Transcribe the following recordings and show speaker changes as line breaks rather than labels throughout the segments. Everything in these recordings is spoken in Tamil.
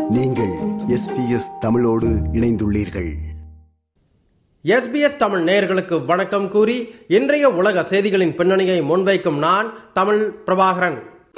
நீங்கள் எஸ்பிஎஸ் தமிழோடு இணைந்துள்ளீர்கள்
எஸ்பிஎஸ் தமிழ் நேயர்களுக்கு வணக்கம் கூறி இன்றைய உலக செய்திகளின் பின்னணியை முன்வைக்கும் நான் தமிழ் பிரபாகரன்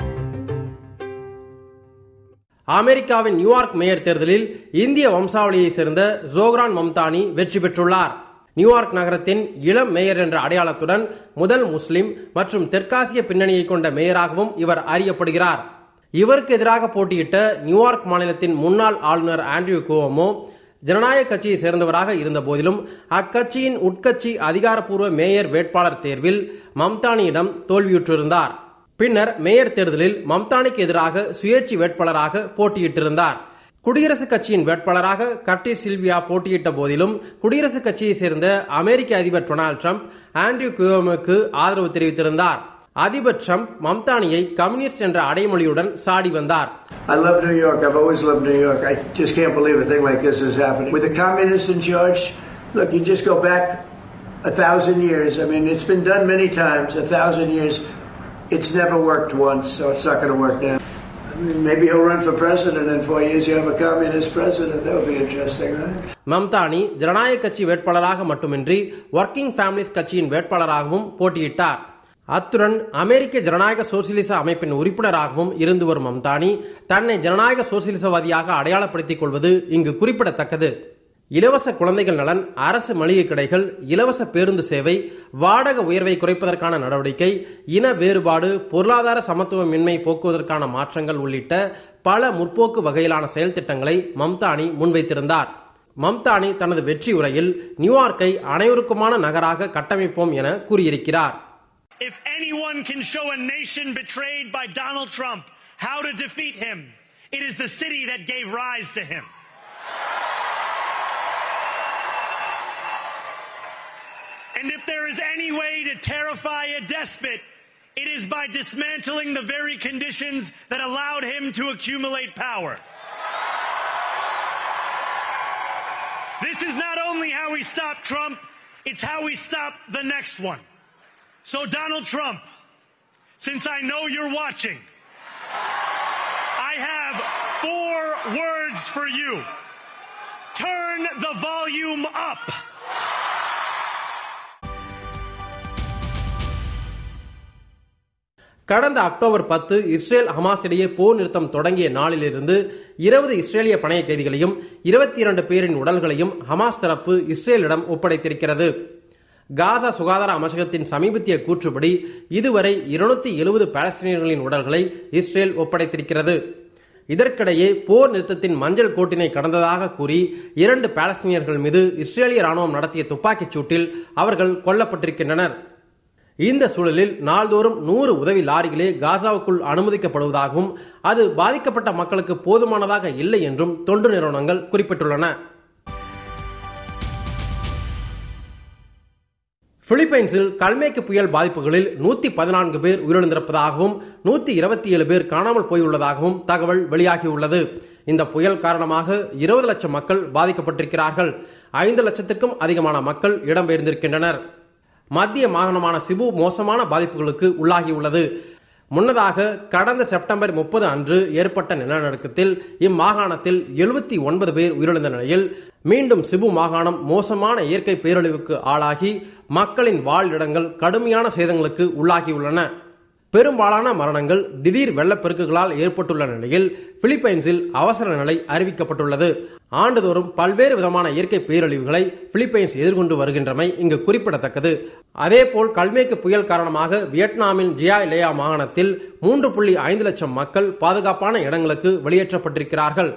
அமெரிக்காவின் நியூயார்க் மேயர் தேர்தலில் இந்திய வம்சாவளியைச் சேர்ந்த ஜோக்ரான் மம்தானி வெற்றி பெற்றுள்ளார் நியூயார்க் நகரத்தின் இளம் மேயர் என்ற அடையாளத்துடன் முதல் முஸ்லிம் மற்றும் தெற்காசிய பின்னணியை கொண்ட மேயராகவும் இவர் அறியப்படுகிறார் இவருக்கு எதிராக போட்டியிட்ட நியூயார்க் மாநிலத்தின் முன்னாள் ஆளுநர் ஆண்ட்ரியூ குவோமோ ஜனநாயக கட்சியை சேர்ந்தவராக இருந்த போதிலும் அக்கட்சியின் உட்கட்சி அதிகாரப்பூர்வ மேயர் வேட்பாளர் தேர்வில் மம்தானியிடம் தோல்வியுற்றிருந்தார் பின்னர் மேயர் தேர்தலில் மம்தானிக்கு எதிராக சுயேட்சை வேட்பாளராக போட்டியிட்டிருந்தார் குடியரசுக் கட்சியின் வேட்பாளராக கர்டி சில்வியா போட்டியிட்ட போதிலும் குடியரசுக் கட்சியை சேர்ந்த அமெரிக்க அதிபர் டொனால்ட் ட்ரம்ப் ஆண்ட்ரியூ குயோமுக்கு ஆதரவு தெரிவித்திருந்தார் அதிபர் ட்ரம்ப் மம்தானியை கம்யூனிஸ்ட் என்ற அடைமொழியுடன் சாடி வந்தார்
I love New York. I've always loved New York. I just can't believe a thing like this is happening. With the communists in charge, look, you just go back a thousand years. I mean, it's been done many times, a thousand years. It's never worked once, so it's not going to work now. I mean, maybe he'll run for president in four years. You have a communist president. That would be interesting, right?
மம்தானி ஜனநாயக கட்சி வேட்பாளராக மட்டுமின்றி ஒர்க்கிங் ஃபேமிலிஸ் கட்சியின் வேட்பாளராகவும் போட்டியிட்டார் அத்துடன் அமெரிக்க ஜனநாயக சோசியலிச அமைப்பின் உறுப்பினராகவும் இருந்து வரும் மம்தானி தன்னை ஜனநாயக சோசியலிசவாதியாக அடையாளப்படுத்திக் கொள்வது இங்கு குறிப்பிடத்தக்கது இலவச குழந்தைகள் நலன் அரசு மளிகை கடைகள் இலவச பேருந்து சேவை வாடக உயர்வை குறைப்பதற்கான நடவடிக்கை இன வேறுபாடு பொருளாதார சமத்துவமின்மை போக்குவதற்கான மாற்றங்கள் உள்ளிட்ட பல முற்போக்கு வகையிலான செயல் திட்டங்களை மம்தானி முன்வைத்திருந்தார் மம்தானி தனது வெற்றி உரையில் நியூயார்க்கை அனைவருக்குமான நகராக கட்டமைப்போம் என கூறியிருக்கிறார்
If anyone can show a nation betrayed by Donald Trump how to defeat him, it is the city that gave rise to him. And if there is any way to terrify a despot, it is by dismantling the very conditions that allowed him to accumulate power. This is not only how we stop Trump, it's how we stop the next one. So, Donald Trump, since I know you're watching, I have four words for you. Turn the volume up.
கடந்த அக்டோபர் பத்து இஸ்ரேல் ஹமாஸ் இடையே போர் நிறுத்தம் தொடங்கிய நாளிலிருந்து இருபது இஸ்ரேலிய பணைய கைதிகளையும் இருபத்தி இரண்டு பேரின் உடல்களையும் ஹமாஸ் தரப்பு இஸ்ரேலிடம் ஒப்படைத்திருக்கிறது காசா சுகாதார அமைச்சகத்தின் சமீபத்திய கூற்றுப்படி இதுவரை இருநூத்தி எழுபது பாலஸ்தீனியர்களின் உடல்களை இஸ்ரேல் ஒப்படைத்திருக்கிறது இதற்கிடையே போர் நிறுத்தத்தின் மஞ்சள் கோட்டினை கடந்ததாக கூறி இரண்டு பாலஸ்தீனியர்கள் மீது இஸ்ரேலிய ராணுவம் நடத்திய துப்பாக்கிச் சூட்டில் அவர்கள் கொல்லப்பட்டிருக்கின்றனர் இந்த சூழலில் நாள்தோறும் நூறு உதவி லாரிகளே காசாவுக்குள் அனுமதிக்கப்படுவதாகவும் அது பாதிக்கப்பட்ட மக்களுக்கு போதுமானதாக இல்லை என்றும் தொண்டு நிறுவனங்கள் குறிப்பிட்டுள்ளன பிலிப்பைன்ஸில் கல்மேக்கு புயல் பாதிப்புகளில் நூத்தி பதினான்கு பேர் உயிரிழந்திருப்பதாகவும் நூத்தி இருபத்தி ஏழு பேர் காணாமல் போயுள்ளதாகவும் தகவல் வெளியாகியுள்ளது இந்த புயல் காரணமாக இருபது லட்சம் மக்கள் பாதிக்கப்பட்டிருக்கிறார்கள் ஐந்து லட்சத்திற்கும் அதிகமான மக்கள் இடம்பெயர்ந்திருக்கின்றனர் மத்திய மாகாணமான சிபு மோசமான பாதிப்புகளுக்கு உள்ளாகியுள்ளது முன்னதாக கடந்த செப்டம்பர் முப்பது அன்று ஏற்பட்ட நிலநடுக்கத்தில் இம்மாகாணத்தில் எழுபத்தி ஒன்பது பேர் உயிரிழந்த நிலையில் மீண்டும் சிபு மாகாணம் மோசமான இயற்கை பேரழிவுக்கு ஆளாகி மக்களின் வாழ்விடங்கள் கடுமையான சேதங்களுக்கு உள்ளாகியுள்ளன பெரும்பாலான மரணங்கள் திடீர் வெள்ளப்பெருக்குகளால் ஏற்பட்டுள்ள நிலையில் பிலிப்பைன்ஸில் அவசர நிலை அறிவிக்கப்பட்டுள்ளது ஆண்டுதோறும் பல்வேறு விதமான இயற்கை பேரழிவுகளை பிலிப்பைன்ஸ் எதிர்கொண்டு வருகின்றமை இங்கு குறிப்பிடத்தக்கது அதேபோல் கல்மேக்கு புயல் காரணமாக வியட்நாமின் ஜியா லேயா மாகாணத்தில் மூன்று புள்ளி ஐந்து லட்சம் மக்கள் பாதுகாப்பான இடங்களுக்கு வெளியேற்றப்பட்டிருக்கிறார்கள்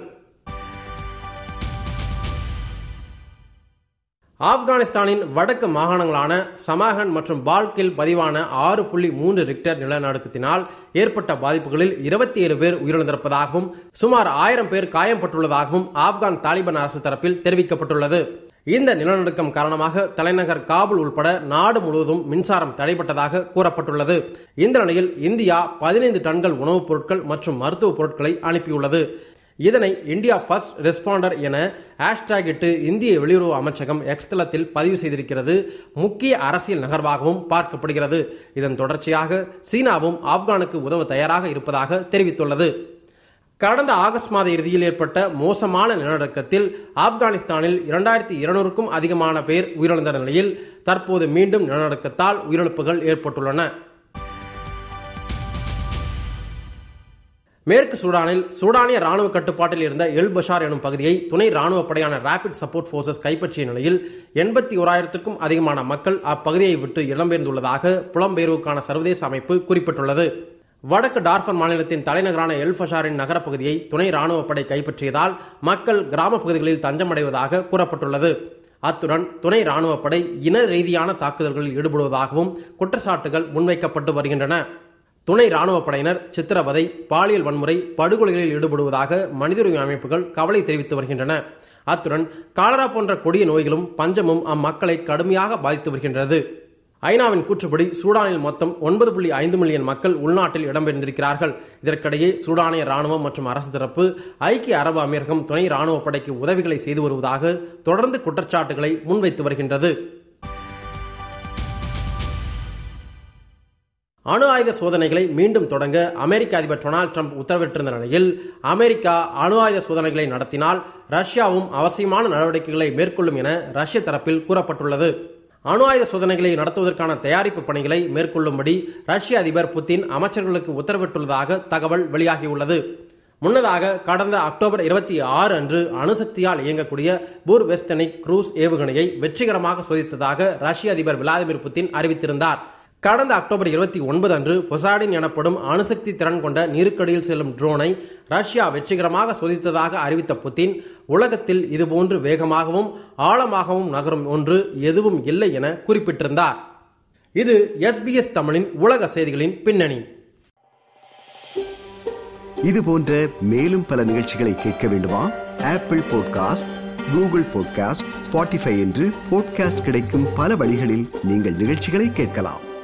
ஆப்கானிஸ்தானின் வடக்கு மாகாணங்களான சமாகன் மற்றும் பால்கில் பதிவான ஆறு புள்ளி மூன்று ரிக்டர் நிலநடுக்கத்தினால் ஏற்பட்ட பாதிப்புகளில் இருபத்தி ஏழு பேர் உயிரிழந்திருப்பதாகவும் சுமார் ஆயிரம் பேர் காயம்பட்டுள்ளதாகவும் ஆப்கான் தாலிபான் அரசு தரப்பில் தெரிவிக்கப்பட்டுள்ளது இந்த நிலநடுக்கம் காரணமாக தலைநகர் காபூல் உள்பட நாடு முழுவதும் மின்சாரம் தடைப்பட்டதாக கூறப்பட்டுள்ளது இந்த நிலையில் இந்தியா பதினைந்து டன்கள் உணவுப் பொருட்கள் மற்றும் மருத்துவ பொருட்களை அனுப்பியுள்ளது இதனை இந்தியா ஃபர்ஸ்ட் ரெஸ்பாண்டர் என ஹேஷ்டாக் இட்டு இந்திய வெளியுறவு அமைச்சகம் எக்ஸ் தளத்தில் பதிவு செய்திருக்கிறது முக்கிய அரசியல் நகர்வாகவும் பார்க்கப்படுகிறது இதன் தொடர்ச்சியாக சீனாவும் ஆப்கானுக்கு உதவ தயாராக இருப்பதாக தெரிவித்துள்ளது கடந்த ஆகஸ்ட் மாத இறுதியில் ஏற்பட்ட மோசமான நிலநடுக்கத்தில் ஆப்கானிஸ்தானில் இரண்டாயிரத்தி இருநூறுக்கும் அதிகமான பேர் உயிரிழந்த நிலையில் தற்போது மீண்டும் நிலநடுக்கத்தால் உயிரிழப்புகள் ஏற்பட்டுள்ளன மேற்கு சூடானில் சூடானிய ராணுவ கட்டுப்பாட்டில் இருந்த எல் பஷார் எனும் பகுதியை துணை ராணுவ படையான ராபிட் சப்போர்ட் போர்சஸ் கைப்பற்றிய நிலையில் எண்பத்தி ஓராயிரத்திற்கும் அதிகமான மக்கள் அப்பகுதியை விட்டு இடம்பெயர்ந்துள்ளதாக புலம்பெயர்வுக்கான சர்வதேச அமைப்பு குறிப்பிட்டுள்ளது வடக்கு டார்ஃபர் மாநிலத்தின் தலைநகரான எல் ஃபஷாரின் நகரப்பகுதியை துணை ராணுவ படை கைப்பற்றியதால் மக்கள் கிராம பகுதிகளில் தஞ்சமடைவதாக கூறப்பட்டுள்ளது அத்துடன் துணை ராணுவ படை இன ரீதியான தாக்குதல்களில் ஈடுபடுவதாகவும் குற்றச்சாட்டுகள் முன்வைக்கப்பட்டு வருகின்றன துணை ராணுவ படையினர் சித்திரவதை பாலியல் வன்முறை படுகொலைகளில் ஈடுபடுவதாக மனித உரிமை அமைப்புகள் கவலை தெரிவித்து வருகின்றன அத்துடன் காலரா போன்ற கொடிய நோய்களும் பஞ்சமும் அம்மக்களை கடுமையாக பாதித்து வருகின்றது ஐநாவின் கூற்றுப்படி சூடானில் மொத்தம் ஒன்பது புள்ளி ஐந்து மில்லியன் மக்கள் உள்நாட்டில் இடம்பெயர்ந்திருக்கிறார்கள் இதற்கிடையே சூடானிய ராணுவம் மற்றும் அரசு தரப்பு ஐக்கிய அரபு அமீரகம் துணை ராணுவ படைக்கு உதவிகளை செய்து வருவதாக தொடர்ந்து குற்றச்சாட்டுகளை முன்வைத்து வருகின்றது அணு ஆயுத சோதனைகளை மீண்டும் தொடங்க அமெரிக்க அதிபர் டொனால்டு ட்ரம்ப் உத்தரவிட்டிருந்த நிலையில் அமெரிக்கா அணு ஆயுத சோதனைகளை நடத்தினால் ரஷ்யாவும் அவசியமான நடவடிக்கைகளை மேற்கொள்ளும் என ரஷ்ய தரப்பில் கூறப்பட்டுள்ளது அணு ஆயுத சோதனைகளை நடத்துவதற்கான தயாரிப்பு பணிகளை மேற்கொள்ளும்படி ரஷ்ய அதிபர் புத்தின் அமைச்சர்களுக்கு உத்தரவிட்டுள்ளதாக தகவல் வெளியாகியுள்ளது முன்னதாக கடந்த அக்டோபர் இருபத்தி ஆறு அன்று அணுசக்தியால் இயங்கக்கூடிய பூர் வெஸ்டனிக் குரூஸ் ஏவுகணையை வெற்றிகரமாக சோதித்ததாக ரஷ்ய அதிபர் விளாடிமிர் புத்தின் அறிவித்திருந்தார் கடந்த அக்டோபர் இருபத்தி ஒன்பது அன்று பொசாடின் எனப்படும் அணுசக்தி திறன் கொண்ட நீருக்கடியில் செல்லும் ட்ரோனை ரஷ்யா வெற்றிகரமாக சோதித்ததாக அறிவித்த புத்தின் உலகத்தில் இதுபோன்று வேகமாகவும் ஆழமாகவும் நகரும் ஒன்று எதுவும் இல்லை என குறிப்பிட்டிருந்தார் இது எஸ்பிஎஸ் தமிழின் உலக செய்திகளின் பின்னணி
இது போன்ற மேலும் பல நிகழ்ச்சிகளை கேட்க வேண்டுமா Apple podcast Google podcast Spotify என்று பாட்காஸ்ட் கிடைக்கும் பல வழிகளில் நீங்கள் நிகழ்ச்சிகளை கேட்கலாம்